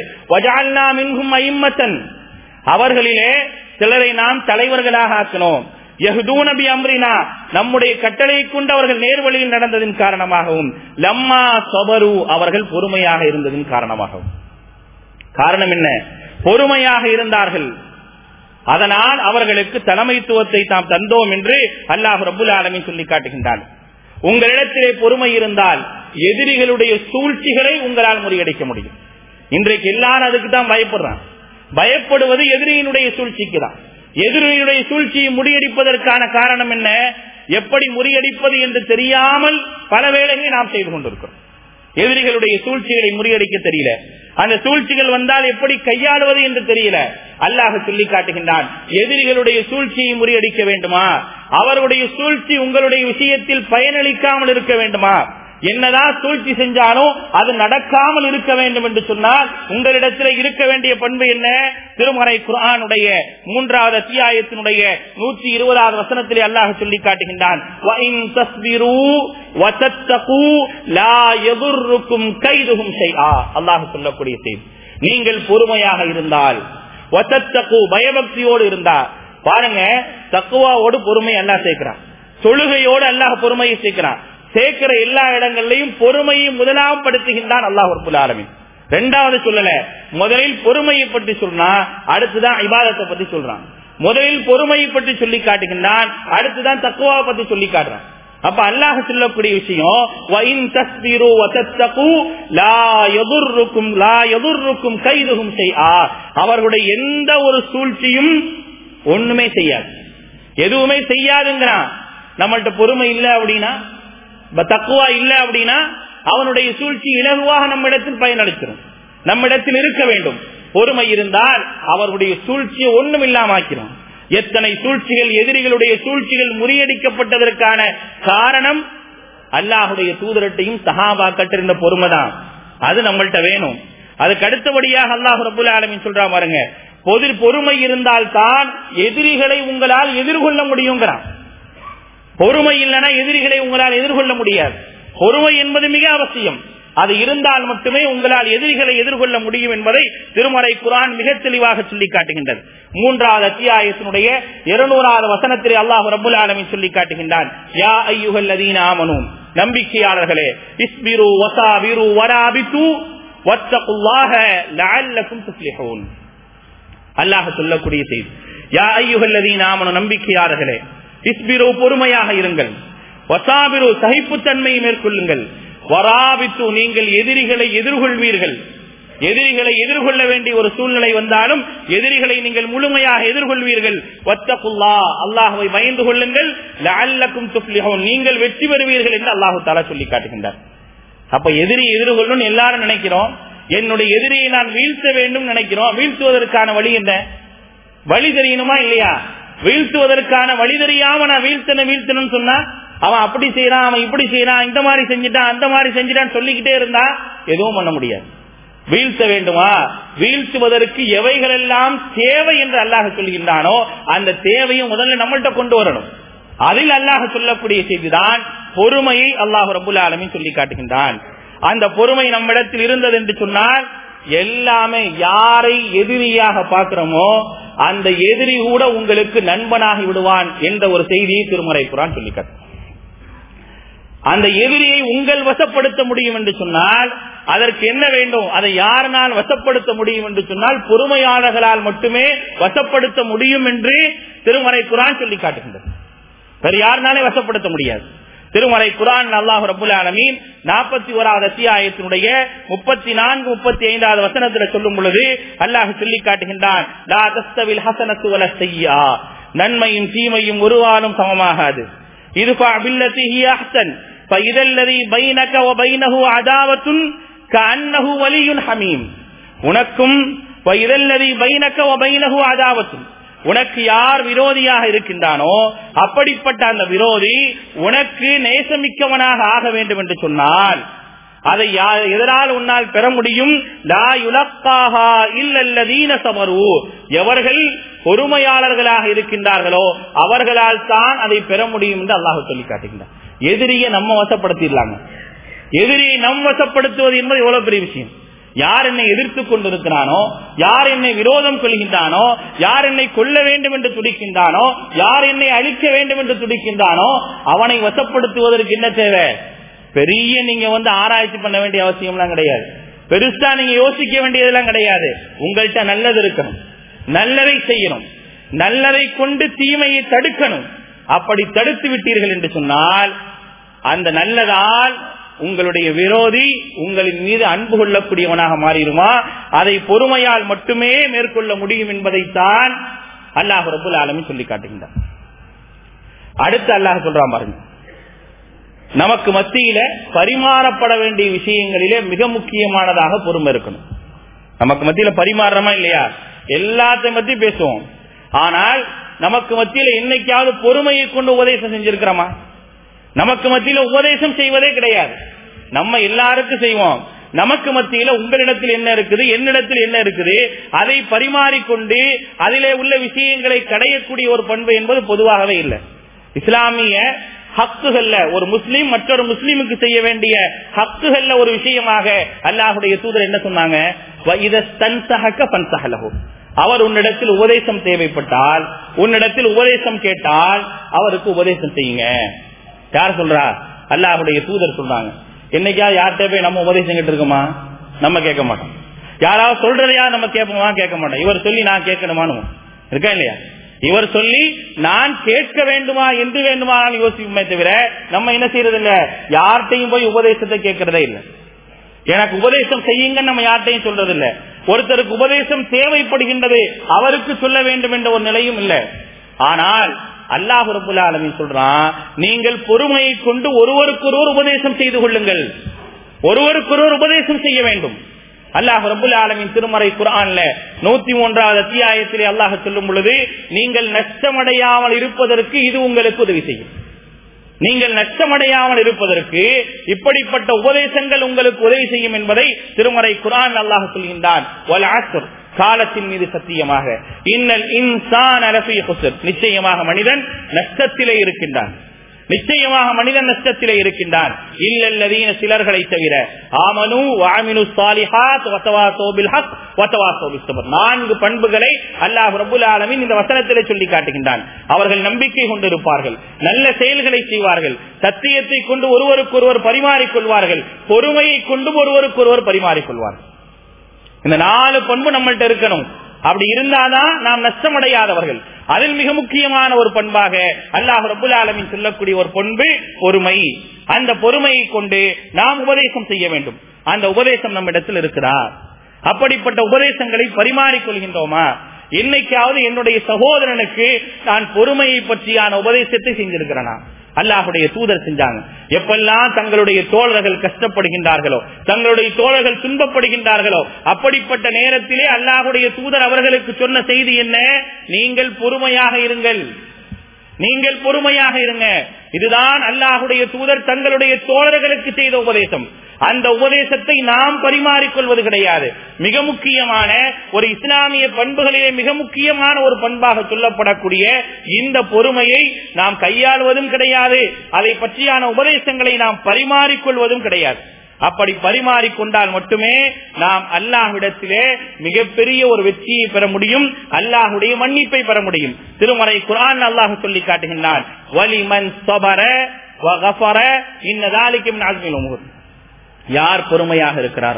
அவர்களிலே சிலரை நாம் தலைவர்களாக ஆக்கினோம் யஹ்தூனபி அம்ரினா நம்முடைய கட்டளையை கொண்டு அவர்கள் நேர்வழியில் நடந்ததின் காரணமாகவும் லம்மா சொபரு அவர்கள் பொறுமையாக இருந்ததின் காரணமாகவும் காரணம் என்ன பொறுமையாக இருந்தார்கள் அதனால் அவர்களுக்கு தலைமைத்துவத்தை தாம் தந்தோம் என்று அல்லாஹ் ரபுல் ஆலமி சொல்லி காட்டுகின்றான் உங்களிடத்திலே பொறுமை இருந்தால் எதிரிகளுடைய சூழ்ச்சிகளை உங்களால் முறியடிக்க முடியும் இன்றைக்கு எல்லாரும் அதுக்கு தான் பயப்படுறான் பயப்படுவது எதிரியினுடைய சூழ்ச்சிக்கு தான் எதிரியுடைய சூழ்ச்சியை முறியடிப்பதற்கான காரணம் என்ன எப்படி முறியடிப்பது என்று தெரியாமல் பல வேளைகளை நாம் செய்து கொண்டிருக்கிறோம் எதிரிகளுடைய சூழ்ச்சிகளை முறியடிக்க தெரியல அந்த சூழ்ச்சிகள் வந்தால் எப்படி கையாளுவது என்று தெரியல அல்லாஹ் சொல்லி காட்டுகின்றான் எதிரிகளுடைய சூழ்ச்சியை முறியடிக்க வேண்டுமா அவருடைய சூழ்ச்சி உங்களுடைய விஷயத்தில் பயனளிக்காமல் இருக்க வேண்டுமா என்னதான் சூழ்ச்சி செஞ்சாலும் அது நடக்காமல் இருக்க வேண்டும் என்று சொன்னால் உங்களிடத்தில் இருக்க வேண்டிய பண்பு என்ன திருமறை குரானுடைய மூன்றாவது அத்தியாயத்தினுடைய நூற்றி இருபதாவது வசனத்திலே அல்லாஹ் சொல்லி காட்டுகின்றான் அல்லாஹ் சொல்லக்கூடிய செய்தி நீங்கள் பொறுமையாக இருந்தால் பயபக்தியோடு இருந்தா பாருங்க தக்குவாவோடு பொறுமை அல்லாஹ் சேர்க்கிறான் தொழுகையோடு அல்லாஹ் பொறுமையை சேர்க்கிறான் சேர்க்கிற எல்லா இடங்கள்லையும் பொறுமையை முதலாம் படுத்துகின்றான் அல்லாஹ் ஒரு ஆலமின் ரெண்டாவது சொல்லல முதலில் பொறுமையை பற்றி சொன்னா அடுத்துதான் இபாதத்தை பத்தி சொல்றான் முதலில் பொறுமையை பற்றி சொல்லி காட்டுகின்றான் அடுத்துதான் தக்குவா பத்தி சொல்லி காட்டுறான் அப்ப அல்லாஹ் சொல்லக்கூடிய விஷயம் அவர்களுடைய எந்த ஒரு சூழ்ச்சியும் ஒண்ணுமே செய்யாது எதுவுமே செய்யாதுங்கிறான் நம்மள்ட்ட பொறுமை இல்லை அப்படின்னா தக்குவா இல்ல அப்படின்னா அவனுடைய சூழ்ச்சி இலகுவாக நம்மிடத்தில் பயனளிச்சிடும் நம்மிடத்தில் இருக்க வேண்டும் பொறுமை இருந்தால் அவர்களுடைய சூழ்ச்சியை ஒண்ணும் இல்லாம ஆக்கிறோம் எத்தனை சூழ்ச்சிகள் எதிரிகளுடைய சூழ்ச்சிகள் முறியடிக்கப்பட்டதற்கான காரணம் அல்லாஹுடைய தூதரட்டையும் சஹாபா கட்டிருந்த பொறுமை தான் அது நம்மள்கிட்ட வேணும் அதுக்கு அடுத்தபடியாக அல்லாஹ் ரபுல் ஆலமின் சொல்றா பாருங்க பொது பொறுமை இருந்தால் தான் எதிரிகளை உங்களால் எதிர்கொள்ள முடியுங்கிறான் பொறுமை இல்லைன்னா எதிரிகளை உங்களால் எதிர்கொள்ள முடியாது பொறுமை என்பது மிக அவசியம் அது இருந்தால் மட்டுமே உங்களால் எதிரிகளை எதிர்கொள்ள முடியும் என்பதை திருமறை குரான் மிக தெளிவாக சொல்லி காட்டுகின்றது மூன்றாவது அத்தியாயத்தினுடைய இருநூறாவது வசனத்திலே அல்லாஹ் ரபுல் ஆலமி சொல்லி காட்டுகின்றான் யா ஐயுகல் ஆமனு நம்பிக்கையாளர்களே இஸ்பிரு வசாபிரு வராபித்து வத்தகுல்லாஹ லஅல்லக்கும் துஃப்லிஹூன் அல்லாஹ் சொல்லக்கூடிய செய்தி யா ஐயுகல் ஆமனு நம்பிக்கையாளர்களே இஸ்பிரு பொறுமையாக இருங்கள் வசாபிரு சகிப்புத்தன்மையை மேற்கொள்ளுங்கள் வராபித்து நீங்கள் எதிரிகளை எதிர்கொள்வீர்கள் எதிரிகளை எதிர்கொள்ள வேண்டிய ஒரு சூழ்நிலை வந்தாலும் எதிரிகளை நீங்கள் முழுமையாக எதிர்கொள்வீர்கள் வத்தகுல்லா அல்லாஹுவை பயந்து கொள்ளுங்கள் லஅல்லக்கும் துஃப்லிஹூன் நீங்கள் வெற்றி பெறுவீர்கள் என்று அல்லாஹு தாலா சொல்லி காட்டுகின்றார் அப்ப எதிரி எதிர்கொள்ளணும் எல்லாரும் நினைக்கிறோம் என்னுடைய எதிரியை நான் வீழ்த்த வேண்டும் நினைக்கிறோம் வீழ்த்துவதற்கான வழி என்ன வழி தெரியணுமா இல்லையா வீழ்த்துவதற்கான வழி தெரியாம நான் வீழ்த்தன வீழ்த்தணும்னு சொன்னா அவன் அப்படி செய்யறான் அவன் இப்படி செய்யறான் இந்த மாதிரி செஞ்சுட்டான் அந்த மாதிரி செஞ்சுட்டான் சொல்லிக்கிட்டே இருந்தா எதுவும் பண்ண முடியாது வீழ்த்த வேண்டுமா வீழ்த்துவதற்கு எவைகள் எல்லாம் தேவை என்று அல்லாஹ் சொல்கின்றானோ அந்த தேவையும் முதல்ல நம்மள்கிட்ட கொண்டு வரணும் அதில் அல்லாஹ் சொல்லக்கூடிய செய்திதான் பொறுமையை அல்லாஹ் ரபுல் ஆலமின் சொல்லி காட்டுகின்றான் அந்த பொறுமை நம்மிடத்தில் இருந்தது என்று சொன்னால் எல்லாமே யாரை எதிரியாக பார்க்கிறோமோ அந்த எதிரி கூட உங்களுக்கு நண்பனாகி விடுவான் என்ற ஒரு செய்தியை திருமறை குரான் சொல்லிக்காட்டு அந்த எதிரியை உங்கள் வசப்படுத்த முடியும் என்று சொன்னால் அதற்கு என்ன வேண்டும் அதை யாருனால் வசப்படுத்த முடியும் என்று சொன்னால் பொறுமையாளர்களால் மட்டுமே வசப்படுத்த முடியும் என்று திருமறை குரான் சொல்லி காட்டுகின்றது வேறு யாருனாலே வசப்படுத்த முடியாது திருமறை குரான் அல்லாஹு ரபுல் ஆலமீன் நாற்பத்தி ஓராவது அத்தியாயத்தினுடைய முப்பத்தி நான்கு முப்பத்தி ஐந்தாவது வசனத்தில் சொல்லும் பொழுது அல்லாஹ் சொல்லி காட்டுகின்றான் லா தஸ்தவில் ஹசனத்து வல செய்யா நன்மையும் தீமையும் ஒருவாலும் சமமாகாது இது அஹ்சன் فإذا الذي بينك وبينه عداوة كأنه ولي حميم உனக்கும் وإذا الذي بينك وبينه عداوة உனக்கு யார் விரோதியாக இருக்கின்றானோ அப்படிப்பட்ட அந்த விரோதி உனக்கு நேசமிக்கவனாக ஆக வேண்டும் என்று சொன்னால் அதை எதனால் உன்னால் பெற முடியும் எவர்கள் பொறுமையாளர்களாக இருக்கின்றார்களோ அவர்களால் தான் அதை பெற முடியும் என்று அல்லாஹ் சொல்லி காட்டுகின்றார் எதிரியை நம்ம வசப்படுத்திடலாங்க எதிரியை நம் வசப்படுத்துவது என்பது எவ்வளவு பெரிய விஷயம் யார் என்னை எதிர்த்து கொண்டிருக்கிறானோ யார் என்னை விரோதம் கொள்கின்றானோ யார் என்னை கொல்ல வேண்டும் என்று துடிக்கின்றானோ யார் என்னை அழிக்க வேண்டும் என்று துடிக்கின்றானோ அவனை வசப்படுத்துவதற்கு என்ன தேவை பெரிய நீங்க வந்து ஆராய்ச்சி பண்ண வேண்டிய அவசியம்லாம் கிடையாது பெருசா நீங்க யோசிக்க வேண்டியதெல்லாம் கிடையாது உங்கள்கிட்ட நல்லது இருக்கணும் நல்லதை செய்யணும் நல்லதை கொண்டு தீமையை தடுக்கணும் அப்படி தடுத்து விட்டீர்கள் என்று சொன்னால் அந்த நல்லதால் உங்களுடைய விரோதி உங்களின் மீது அன்பு கொள்ளக்கூடியவனாக மாறிடுமா அதை பொறுமையால் மட்டுமே மேற்கொள்ள முடியும் என்பதைத்தான் அல்லாஹ் ரபுல் ஆலமி சொல்லி காட்டுகின்றார் அடுத்து அல்லாஹ் சொல்றான் பாருங்க நமக்கு மத்தியில பரிமாறப்பட வேண்டிய விஷயங்களிலே மிக முக்கியமானதாக பொறுமை இருக்கணும் நமக்கு மத்தியில பரிமாறுறமா இல்லையா எல்லாத்தையும் பத்தி பேசுவோம் ஆனால் நமக்கு மத்தியில என்னைக்காவது பொறுமையை கொண்டு உபதேசம் செஞ்சிருக்கிறோமா நமக்கு மத்தியில உபதேசம் செய்வதே கிடையாது நம்ம எல்லாருக்கும் செய்வோம் நமக்கு மத்தியில உங்களிடத்தில் என்ன இருக்குது என்னிடத்தில் என்ன இருக்குது அதை பரிமாறிக்கொண்டு அதிலே உள்ள விஷயங்களை கடையக்கூடிய ஒரு பண்பு என்பது பொதுவாகவே இல்லை இஸ்லாமிய ஹக்குகள்ல ஒரு முஸ்லீம் மற்றொரு முஸ்லீமுக்கு செய்ய வேண்டிய ஹக்குகள்ல ஒரு விஷயமாக அல்லாஹுடைய தூதர் என்ன சொன்னாங்க அவர் உன்னிடத்தில் உபதேசம் தேவைப்பட்டால் உன்னிடத்தில் உபதேசம் கேட்டால் அவருக்கு உபதேசம் செய்யுங்க யார் சொல்றா அல்லாஹுடைய தூதர் சொல்றாங்க என்னைக்கா யார்கிட்ட போய் நம்ம உபதேசம் கேட்டு இருக்கோமா நம்ம கேட்க மாட்டோம் யாராவது சொல்றதையா நம்ம கேட்போமா கேட்க மாட்டோம் இவர் சொல்லி நான் கேட்கணுமானு இருக்கா இல்லையா இவர் சொல்லி நான் கேட்க வேண்டுமா என்று வேண்டுமா யோசிப்போமே தவிர நம்ம என்ன செய்யறது இல்ல யார்கிட்டையும் போய் உபதேசத்தை கேட்கறதே இல்லை எனக்கு உபதேசம் செய்யுங்க நம்ம யார்கிட்டையும் சொல்றது இல்ல ஒருத்தருக்கு உபதேசம் தேவைப்படுகின்றது அவருக்கு சொல்ல வேண்டும் என்ற ஒரு நிலையும் இல்லை ஆனால் அல்லாஹ் ரபுல் ஆலமி சொல்றான் நீங்கள் பொறுமையை கொண்டு ஒருவருக்கொருவர் உபதேசம் செய்து கொள்ளுங்கள் ஒருவருக்கொருவர் உபதேசம் செய்ய வேண்டும் அல்லாஹ் ரபுல் ஆலமின் திருமறை குரான்ல நூத்தி மூன்றாவது அத்தியாயத்திலே அல்லாஹ் சொல்லும் பொழுது நீங்கள் நஷ்டமடையாமல் இருப்பதற்கு இது உங்களுக்கு உதவி செய்யும் நீங்கள் நஷ்டமடையாமல் இருப்பதற்கு இப்படிப்பட்ட உபதேசங்கள் உங்களுக்கு உதவி செய்யும் என்பதை திருமறை குரான் அல்லாஹ் சொல்கின்றான் காலத்தின் மீது சத்தியமாக இன்னல் இன்சான் நிச்சயமாக மனிதன் நஷ்டத்திலே இருக்கின்றான் நிச்சயமாக மனிதன் நஷ்டத்திலே இருக்கின்றான் இல்லல்லதீன சிலர்களை தவிர ஆமனு வாமினு சாலிஹாத் வத்தவாசோ பில் ஹக் வத்தவாசோ பிஸ்தபர் நான்கு பண்புகளை அல்லாஹ் ரபுல் ஆலமின் இந்த வசனத்திலே சொல்லி காட்டுகின்றான் அவர்கள் நம்பிக்கை கொண்டிருப்பார்கள் நல்ல செயல்களை செய்வார்கள் சத்தியத்தை கொண்டு ஒருவருக்கொருவர் பரிமாறிக்கொள்வார்கள் பொறுமையை கொண்டு ஒருவருக்கொருவர் பரிமாறிக்கொள்வார்கள் இந்த நாலு பண்பு நம்மள்ட்ட இருக்கணும் அப்படி இருந்தாதான் நாம் நஷ்டமடையாதவர்கள் அதில் மிக முக்கியமான ஒரு பண்பாக அல்லாஹ் ரபுல் ஆலமின் சொல்லக்கூடிய ஒரு பண்பு பொறுமை அந்த பொறுமையை கொண்டு நாம் உபதேசம் செய்ய வேண்டும் அந்த உபதேசம் நம்மிடத்தில் இருக்கிறார் அப்படிப்பட்ட உபதேசங்களை பரிமாறிக்கொள்கின்றோமா என்னைக்காவது என்னுடைய சகோதரனுக்கு நான் பொறுமையை பற்றியான உபதேசத்தை செஞ்சிருக்கிறேனா அல்லாஹுடைய தூதர் செஞ்சாங்க எப்பெல்லாம் தங்களுடைய தோழர்கள் கஷ்டப்படுகின்றார்களோ தங்களுடைய தோழர்கள் துன்பப்படுகின்றார்களோ அப்படிப்பட்ட நேரத்திலே அல்லாஹுடைய தூதர் அவர்களுக்கு சொன்ன செய்தி என்ன நீங்கள் பொறுமையாக இருங்கள் நீங்கள் பொறுமையாக இருங்க இதுதான் அல்லாஹுடைய தூதர் தங்களுடைய தோழர்களுக்கு செய்த உபதேசம் அந்த உபதேசத்தை நாம் பரிமாறிக்கொள்வது கிடையாது மிக முக்கியமான ஒரு இஸ்லாமிய பண்புகளிலே மிக முக்கியமான ஒரு பண்பாக சொல்லப்படக்கூடிய இந்த பொறுமையை நாம் கையாளுவதும் கிடையாது அதை பற்றியான உபதேசங்களை நாம் பரிமாறிக்கொள்வதும் கிடையாது அப்படி பரிமாறிக்கொண்டால் மட்டுமே நாம் அல்லாஹ்விடத்திலே மிகப்பெரிய ஒரு வெற்றியை பெற முடியும் அல்லாஹுடைய மன்னிப்பை பெற முடியும் திருமறை குரான் அல்லாஹ் சொல்லி காட்டுகின்றான் வலிமன் சொபர வகஃபர இன்னதாலிக்கும் நாஸ்மில் உமூர் யார் பொறுமையாக இருக்கிறாரோ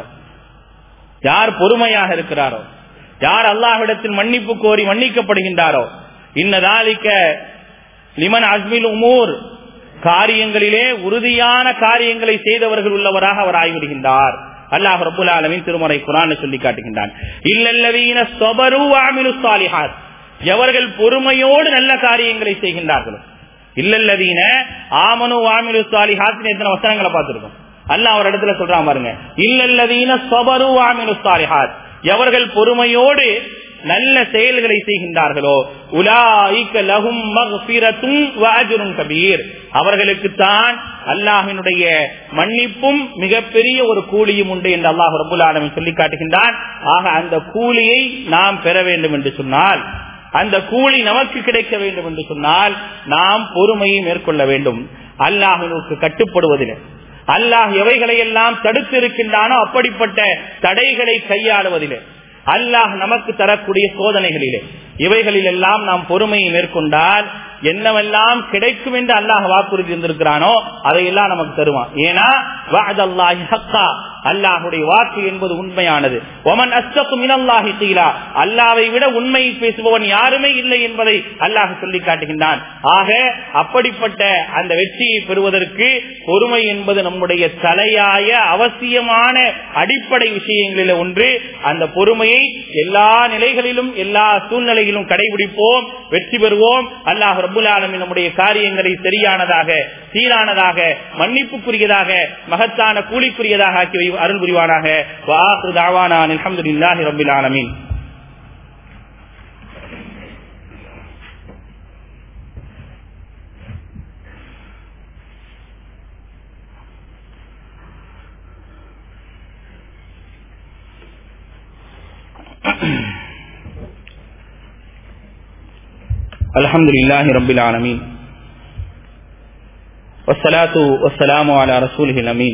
யார் பொறுமையாக இருக்கிறாரோ யார் அல்லாஹ்விடத்தில் மன்னிப்பு கோரி மன்னிக்கப்படுகின்றாரோ இன்னதாலிக்க லிமன் அஸ்மில் உமூர் காரியங்களிலே உறுதியான காரியங்களை செய்தவர்கள் உள்ளவராக அவர் ஆய்விடுகின்றார் அல்லாஹ் ரபுல் ஆலமின் திருமறை குரான் சொல்லி காட்டுகின்றான் இல்லல்லவீன சொபரு ஆமிலு சாலிஹாத் எவர்கள் பொறுமையோடு நல்ல காரியங்களை செய்கின்றார்களோ இல்லல்லதீன ஆமனு ஆமிலு சாலிஹாத் எத்தனை வசனங்களை பார்த்திருக்கோம் அல்லாஹ் ஒரு இடத்துல சொல்றான் பாருங்க இல்லல்லதீன சொபரு ஆமிலு சாலிஹாத் எவர்கள் பொறுமையோடு நல்ல செயல்களை செய்கின்றார்களோ உலாய்க்க லகும் மக்ஃபிரத்தும் வாஜுரும் கபீர் அவர்களுக்கு தான் அல்லாஹினுடைய மன்னிப்பும் மிகப்பெரிய ஒரு கூலியும் உண்டு என்று அல்லாஹ் ரபுல் ஆலமின் சொல்லி காட்டுகின்றான் ஆக அந்த கூலியை நாம் பெற வேண்டும் என்று சொன்னால் அந்த கூலி நமக்கு கிடைக்க வேண்டும் என்று சொன்னால் நாம் பொறுமையை மேற்கொள்ள வேண்டும் அல்லாஹினுக்கு கட்டுப்படுவதில் அல்லாஹ் எவைகளை எல்லாம் தடுத்து இருக்கின்றானோ அப்படிப்பட்ட தடைகளை கையாளுவதிலே அல்லாஹ் நமக்கு தரக்கூடிய சோதனைகளிலே இவைகளில் எல்லாம் நாம் பொறுமையை மேற்கொண்டால் என்னவெல்லாம் கிடைக்கும் என்று அல்லாஹ் வாக்குறுதி இருந்திருக்கிறானோ அதையெல்லாம் நமக்கு தருவான் ஏன்னா வாதல்லாஹி ஹக்கா அல்லாஹுடைய வாக்கு என்பது உண்மையானது ஒமன் அஸ்தக்கு மினல்லாஹி சீலா அல்லாவை விட உண்மையை பேசுபவன் யாருமே இல்லை என்பதை அல்லாஹ் சொல்லி காட்டுகின்றான் ஆக அப்படிப்பட்ட அந்த வெற்றியை பெறுவதற்கு பொறுமை என்பது நம்முடைய தலையாய அவசியமான அடிப்படை விஷயங்களில் ஒன்று அந்த பொறுமையை எல்லா நிலைகளிலும் எல்லா சூழ்நிலையிலும் கடைபிடிப்போம் வெற்றி பெறுவோம் அல்லாஹ் ரபுல் ஆலமி நம்முடைய காரியங்களை சரியானதாக சீரானதாக மன்னிப்புக்குரியதாக மகத்தான கூலிக்குரியதாக ஆக்கி அருள் புரிவானாக வாஹு தாவானான் அல்ஹம்துலில்லாஹி ரப்பில் ஆலமீன் الحمد لله رب العالمين والصلاة والسلام على رسوله الأمين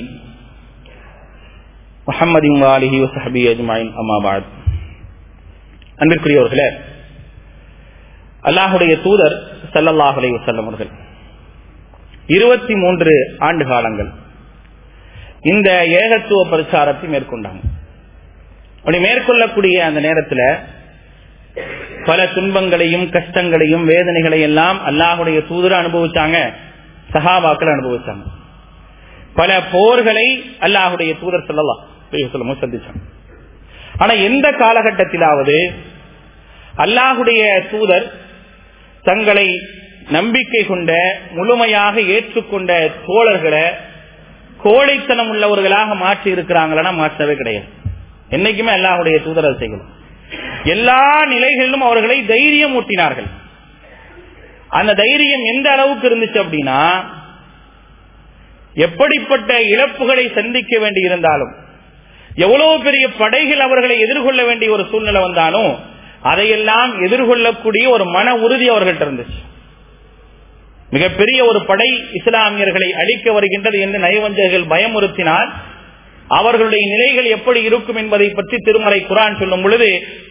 محمد وآله وصحبه أجمعين أما بعد அன்பிற்குரியவர்களே அல்லாஹுடைய தூதர் சல்லல்லாஹ் அலைஹி வஸல்லம் அவர்கள் இருபத்தி மூன்று ஆண்டு காலங்கள் இந்த ஏகத்துவ பிரச்சாரத்தை மேற்கொண்டாங்க அப்படி மேற்கொள்ளக்கூடிய அந்த நேரத்தில் பல துன்பங்களையும் கஷ்டங்களையும் வேதனைகளை எல்லாம் அல்லாஹுடைய தூதர் அனுபவிச்சாங்க சஹாபாக்கள் அனுபவிச்சாங்க பல போர்களை அல்லாஹுடைய தூதர் சொல்லலாம் சந்திச்சாங்க ஆனா எந்த காலகட்டத்திலாவது அல்லாஹுடைய தூதர் தங்களை நம்பிக்கை கொண்ட முழுமையாக ஏற்றுக்கொண்ட தோழர்களை கோழைத்தனம் உள்ளவர்களாக மாற்றி இருக்கிறாங்களா மாற்றவே கிடையாது என்னைக்குமே அல்லாஹுடைய தூதர் அதை செய்யணும் எல்லா நிலைகளிலும் அவர்களை தைரியம் ஊட்டினார்கள் அந்த தைரியம் எந்த அளவுக்கு இருந்துச்சு அப்படின்னா எப்படிப்பட்ட இழப்புகளை சந்திக்க வேண்டி இருந்தாலும் எவ்வளவு பெரிய படைகள் அவர்களை எதிர்கொள்ள வேண்டிய ஒரு சூழ்நிலை வந்தாலும் அதையெல்லாம் எதிர்கொள்ளக்கூடிய ஒரு மன உறுதி அவர்கள்ட்ட இருந்துச்சு மிகப்பெரிய ஒரு படை இஸ்லாமியர்களை அழிக்க வருகின்றது என்று நயவஞ்சகர்கள் பயமுறுத்தினால் அவர்களுடைய நிலைகள் எப்படி இருக்கும் என்பதை பற்றி திருமலை குரான் சொல்லும் பொழுது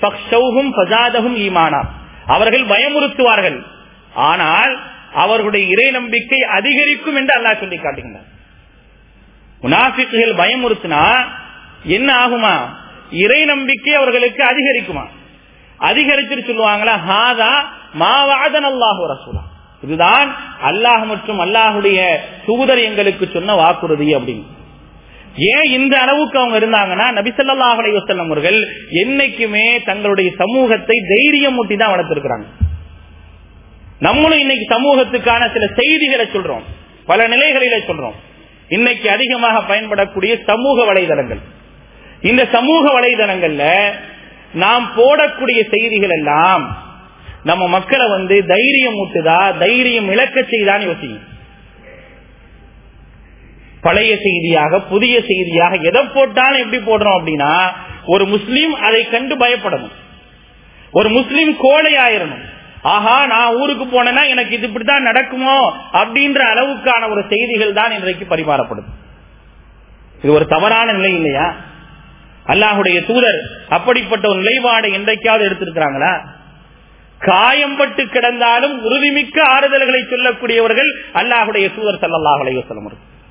ஈமானா அவர்கள் பயமுறுத்துவார்கள் ஆனால் அவர்களுடைய இறை நம்பிக்கை அதிகரிக்கும் என்று அல்லாஹ் சொல்லி காட்டுகின்றார் முனாஃபிக்குகள் பயமுறுத்தினா என்ன ஆகுமா இறை நம்பிக்கை அவர்களுக்கு அதிகரிக்குமா அதிகரிச்சுட்டு சொல்லுவாங்களா ஹாதா மாவாதன் அல்லாஹு ரசூலா இதுதான் அல்லாஹ் மற்றும் அல்லாஹுடைய தூதர் எங்களுக்கு சொன்ன வாக்குறுதி அப்படின்னு ஏன் இந்த அளவுக்கு அவங்க இருந்தாங்கன்னா நபிசல்லாஹ் அலைவசல்லம் அவர்கள் என்னைக்குமே தங்களுடைய சமூகத்தை தைரியம் ஊட்டி தான் வளர்த்திருக்கிறாங்க நம்மளும் இன்னைக்கு சமூகத்துக்கான சில செய்திகளை சொல்றோம் பல நிலைகளில சொல்றோம் இன்னைக்கு அதிகமாக பயன்படக்கூடிய சமூக வலைதளங்கள் இந்த சமூக வலைதளங்கள்ல நாம் போடக்கூடிய செய்திகள் எல்லாம் நம்ம மக்களை வந்து தைரியம் ஊட்டுதா தைரியம் இழக்க செய்தான்னு யோசிக்கும் பழைய செய்தியாக புதிய செய்தியாக எதை போட்டாலும் எப்படி போடுறோம் அப்படின்னா ஒரு முஸ்லீம் அதை கண்டு பயப்படணும் ஒரு முஸ்லீம் கோழை ஆயிரணும் ஆஹா நான் ஊருக்கு போனேன்னா எனக்கு இது இப்படித்தான் நடக்குமோ அப்படின்ற அளவுக்கான ஒரு செய்திகள் தான் இன்றைக்கு பரிமாறப்படுது இது ஒரு தவறான நிலை இல்லையா அல்லாஹுடைய தூதர் அப்படிப்பட்ட ஒரு நிலைப்பாடை என்றைக்காவது எடுத்திருக்கிறாங்களா காயம்பட்டு கிடந்தாலும் உறுதிமிக்க ஆறுதல்களை சொல்லக்கூடியவர்கள் அல்லாஹுடைய தூதர் சல்லாஹ் அலைவசலம்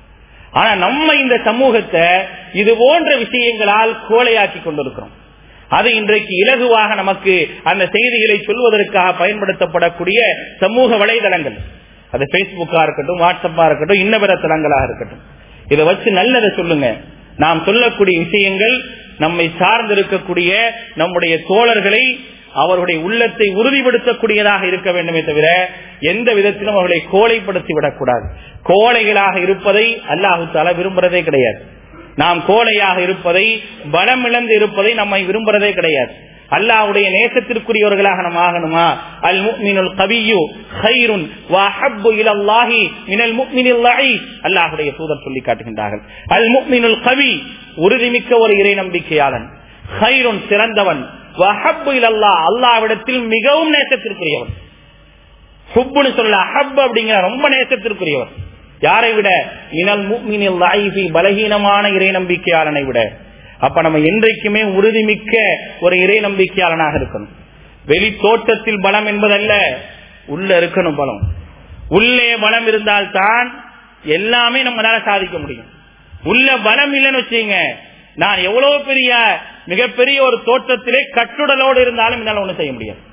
ஆனா நம்ம இந்த சமூகத்தை இது போன்ற விஷயங்களால் கோலையாக்கி கொண்டிருக்கிறோம் அது இன்றைக்கு இலகுவாக நமக்கு அந்த செய்திகளை சொல்வதற்காக பயன்படுத்தப்படக்கூடிய சமூக வலைதளங்கள் அது பேஸ்புக்கா இருக்கட்டும் வாட்ஸ்அப்பா இருக்கட்டும் இன்ன பிற தளங்களாக இருக்கட்டும் இதை வச்சு நல்லதை சொல்லுங்க நாம் சொல்லக்கூடிய விஷயங்கள் நம்மை சார்ந்திருக்கக்கூடிய நம்முடைய தோழர்களை அவருடைய உள்ளத்தை உறுதிப்படுத்தக்கூடியதாக இருக்க வேண்டுமே தவிர எந்த விதத்திலும் அவர்களை கோலைப்படுத்தி விடக்கூடாது கோழைகளாக இருப்பதை அல்லாஹு தாலா விரும்புறதே கிடையாது நாம் கோழையாக இருப்பதை பலம் இழந்து இருப்பதை நம்மை விரும்புறதே கிடையாது அல்லாஹ்வுடைய நேசத்திற்குரியவர்களாக நம்ம ஆகணுமா அல் முக்மினுல் கவியு ஹைருன் வஹப்பு இலல்லாஹி மினல் முக்மினில் லஈஃப் அல்லாஹ்வுடைய தூதர் சொல்லி காட்டுகின்றார்கள் அல் முக்மினுல் கவி உறுதிமிக்க ஒரு இறை நம்பிக்கையாளன் ஹைருன் சிறந்தவன் வஹப்பு இலல்லாஹ் அல்லாஹ்விடத்தில் மிகவும் நேசத்திற்குரியவன் ஹுப்புன்னு சொல்ல அஹப் அப்படிங்கிற ரொம்ப நேசத்திற்குரியவர் யாரை விட மினல் முக்மினில் லஈஃபி பலகீனமான இறை நம்பிக்கையாளனை விட அப்ப நம்ம என்றைக்குமே உறுதிமிக்க ஒரு இறை நம்பிக்கையாளனாக இருக்கணும் வெளி தோட்டத்தில் பலம் என்பதல்ல உள்ள இருக்கணும் பலம் உள்ளே பலம் இருந்தால்தான் எல்லாமே நம்மளால சாதிக்க முடியும் உள்ள பலம் இல்லைன்னு வச்சுங்க நான் எவ்வளவு பெரிய மிகப்பெரிய ஒரு தோட்டத்திலே கட்டுடலோடு இருந்தாலும் என்னால் ஒண்ணு செய்ய முடியாது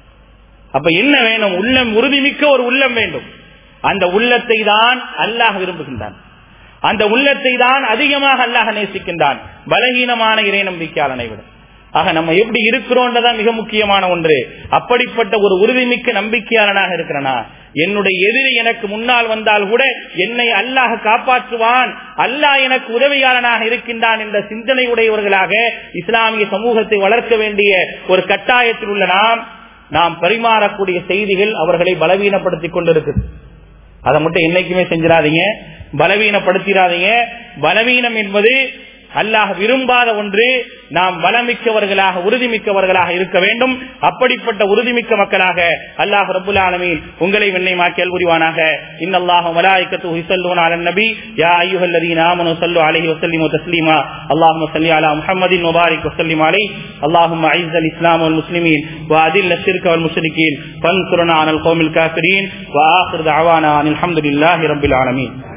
அப்ப என்ன வேணும் உள்ளம் உறுதிமிக்க ஒரு உள்ளம் வேண்டும் அந்த உள்ளத்தை தான் அல்லாஹ் விரும்புகின்றான் அந்த உள்ளத்தை தான் அதிகமாக அல்லாஹ் நேசிக்கின்றான் பலகீனமான இறை நம்பிக்கையாளனை விட ஆக நம்ம எப்படி இருக்கிறோன்றதான் மிக முக்கியமான ஒன்று அப்படிப்பட்ட ஒரு உறுதிமிக்க நம்பிக்கையாளனாக இருக்கிறனா என்னுடைய எதிரி எனக்கு முன்னால் வந்தால் கூட என்னை அல்லாஹ் காப்பாற்றுவான் அல்லாஹ் எனக்கு உதவியாளனாக இருக்கின்றான் என்ற சிந்தனை உடையவர்களாக இஸ்லாமிய சமூகத்தை வளர்க்க வேண்டிய ஒரு கட்டாயத்தில் உள்ள நாம் நாம் பரிமாறக்கூடிய செய்திகள் அவர்களை பலவீனப்படுத்திக் கொண்டிருக்குது அதை மட்டும் என்னைக்குமே செஞ்சிடாதீங்க பலவீனப்படுத்திடாதீங்க பலவீனம் என்பது அல்லாஹ் விரும்பாத ஒன்று நாம் பலமிக்கவர்களாக உறுதிமிக்கவர்களாக இருக்க வேண்டும் அப்படிப்பட்ட உறுதிமிக்க மக்களாக அல்லாஹ் ரபுல் ஆலமீன் உங்களை வெண்ணைமாக்கியல் புரிவானாக இன்னல்லாஹு மலாய்க்கத்து ஹுசல்லூன் அலன் நபி யா ஐயுஹல்லதீன ஆமனு ஸல்லு அலைஹி வஸல்லிமு தஸ்லீமா அல்லாஹும்ம ஸல்லி அலா முஹம்மதின் வபாரிக் வஸல்லிம் அலைஹி அல்லாஹும்ம அஇஸ்ஸ الاسلام والمسلمين واذل الشرك والمشركين فانصرنا على القوم الكافرين واخر دعوانا ان الحمد لله رب العالمين